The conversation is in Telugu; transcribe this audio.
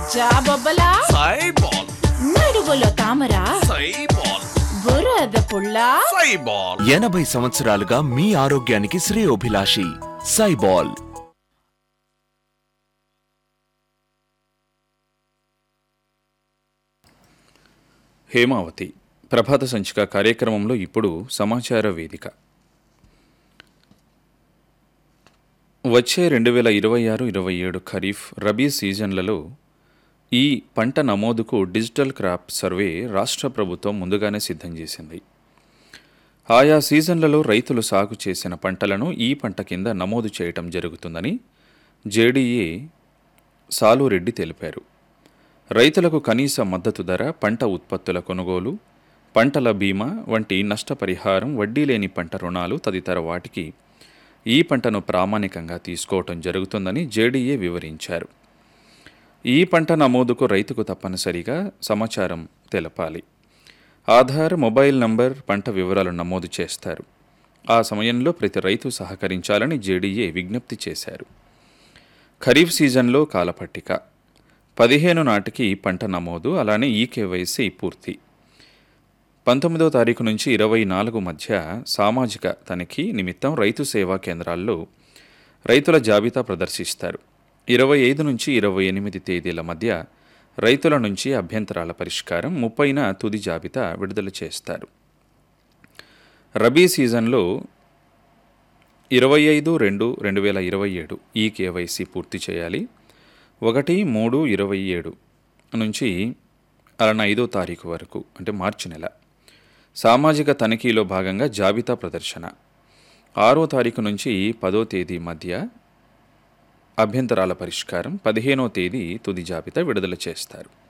జాబొబ్బలా సైబాల్ నడుగులో తామర సైబాల్ బురద పుల్ల సైబాల్ ఎనభై సంవత్సరాలుగా మీ ఆరోగ్యానికి శ్రేయోభిలాషి సైబాల్ హేమావతి ప్రభాత సంచిక కార్యక్రమంలో ఇప్పుడు సమాచార వేదిక వచ్చే రెండు వేల ఇరవై ఆరు ఇరవై ఏడు ఖరీఫ్ రబీ సీజన్లలో ఈ పంట నమోదుకు డిజిటల్ క్రాప్ సర్వే రాష్ట్ర ప్రభుత్వం ముందుగానే సిద్ధం చేసింది ఆయా సీజన్లలో రైతులు సాగు చేసిన పంటలను ఈ పంట కింద నమోదు చేయటం జరుగుతుందని జేడీఏ సాలురెడ్డి తెలిపారు రైతులకు కనీస మద్దతు ధర పంట ఉత్పత్తుల కొనుగోలు పంటల బీమా వంటి నష్టపరిహారం వడ్డీ లేని పంట రుణాలు తదితర వాటికి ఈ పంటను ప్రామాణికంగా తీసుకోవటం జరుగుతుందని జేడీఏ వివరించారు ఈ పంట నమోదుకు రైతుకు తప్పనిసరిగా సమాచారం తెలపాలి ఆధార్ మొబైల్ నంబర్ పంట వివరాలు నమోదు చేస్తారు ఆ సమయంలో ప్రతి రైతు సహకరించాలని జేడీఏ విజ్ఞప్తి చేశారు ఖరీఫ్ సీజన్లో కాలపట్టిక పదిహేను నాటికి పంట నమోదు అలానే ఈ కేవైసీ పూర్తి పంతొమ్మిదో తారీఖు నుంచి ఇరవై నాలుగు మధ్య సామాజిక తనిఖీ నిమిత్తం రైతు సేవా కేంద్రాల్లో రైతుల జాబితా ప్రదర్శిస్తారు ఇరవై ఐదు నుంచి ఇరవై ఎనిమిది తేదీల మధ్య రైతుల నుంచి అభ్యంతరాల పరిష్కారం ముప్పైన తుది జాబితా విడుదల చేస్తారు రబీ సీజన్లో ఇరవై ఐదు రెండు రెండు వేల ఇరవై ఏడు ఈ కేవైసీ పూర్తి చేయాలి ఒకటి మూడు ఇరవై ఏడు నుంచి అలాన ఐదో తారీఖు వరకు అంటే మార్చి నెల సామాజిక తనిఖీలో భాగంగా జాబితా ప్రదర్శన ఆరో తారీఖు నుంచి పదో తేదీ మధ్య అభ్యంతరాల పరిష్కారం పదిహేనో తేదీ తుది జాబితా విడుదల చేస్తారు